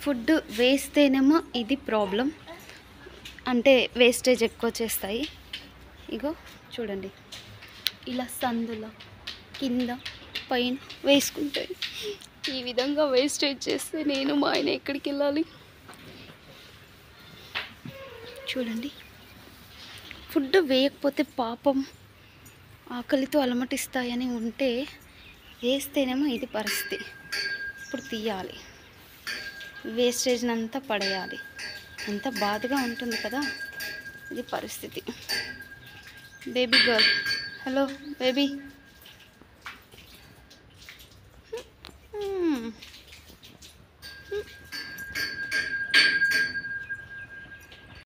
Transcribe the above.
food వేస్తేనేమో ఇది problem అంటే wastage ఎక్కువ చేస్తాయి ఇగో చూడండి ఇలా సందులో కింద పైన వేసుకుంటాయి ఈ విధంగా వేస్టేజ్ చేస్తే నేను మా ఆయన ఎక్కడికి వెళ్ళాలి చూడండి ఫుడ్ వేయకపోతే పాపం ఆకలితో అలమటిస్తాయని ఉంటే వేస్తేనేమో ఇది పరిస్థితి ఇప్పుడు తీయాలి వేస్టేజ్ని అంతా పడేయాలి ఎంత బాధగా ఉంటుంది కదా ఇది పరిస్థితి బేబీ గర్ల్ హలో బేబీ